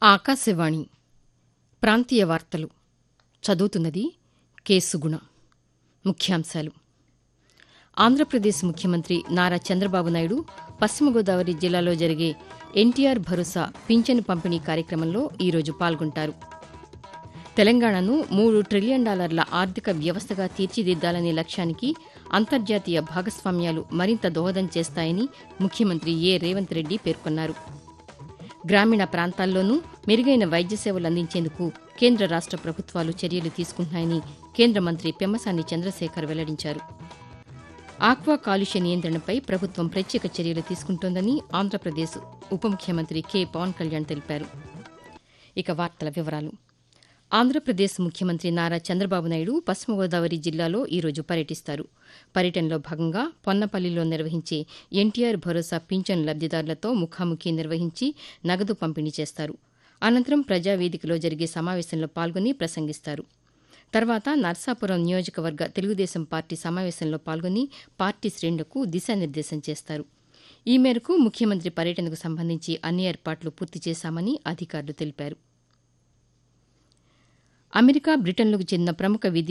ఆకాశవాణి ప్రాంతీయ వార్తలు చదువుతున్నది కె సుగుణ ముఖ్యాంశాలు ఆంధ్రప్రదేశ్ ముఖ్యమంత్రి నారా చంద్రబాబు నాయుడు పశ్చిమ గోదావరి జిల్లాలో జరిగే ఎన్టీఆర్ భరోసా పింఛను పంపిణీ కార్యక్రమంలో ఈరోజు పాల్గొంటారు తెలంగాణను మూడు ట్రిలియన్ డాలర్ల ఆర్థిక వ్యవస్థగా తీర్చిదిద్దాలనే లక్ష్యానికి అంతర్జాతీయ భాగస్వామ్యాలు మరింత దోహదం చేస్తాయని ముఖ్యమంత్రి ఏ రేవంత్ రెడ్డి పేర్కొన్నారు గ్రామీణ ప్రాంతాల్లోనూ మెరుగైన వైద్య సేవలు అందించేందుకు కేంద్ర రాష్ట ప్రభుత్వాలు చర్యలు తీసుకుంటున్నాయని కేంద్ర మంత్రి పెమ్మసాని చంద్రశేఖర్ వెల్లడించారు ఆక్వా కాలుష్య నియంత్రణపై ప్రభుత్వం ప్రత్యేక చర్యలు తీసుకుంటోందని ఆంధ్రప్రదేశ్ ఉప ముఖ్యమంత్రి కె పవన్ కళ్యాణ్ తెలిపారు ఇక వార్తల వివరాలు ఆంధ్రప్రదేశ్ ముఖ్యమంత్రి నారా చంద్రబాబు నాయుడు పశ్చిమ గోదావరి జిల్లాలో ఈరోజు పర్యటిస్తారు పర్యటనలో భాగంగా పొన్నపల్లిలో నిర్వహించే ఎన్టీఆర్ భరోసా పింఛన్ లబ్దిదారులతో ముఖాముఖి నిర్వహించి నగదు పంపిణీ చేస్తారు అనంతరం ప్రజావేదికలో జరిగే సమావేశంలో పాల్గొని ప్రసంగిస్తారు తర్వాత నర్సాపురం నియోజకవర్గ తెలుగుదేశం పార్టీ సమావేశంలో పాల్గొని పార్టీ శ్రేణులకు దిశానిర్దేశం చేస్తారు ఈ మేరకు ముఖ్యమంత్రి పర్యటనకు సంబంధించి అన్ని ఏర్పాట్లు పూర్తి చేశామని అధికారులు తెలిపారు అమెరికా బ్రిటన్లకు చెందిన ప్రముఖ విధి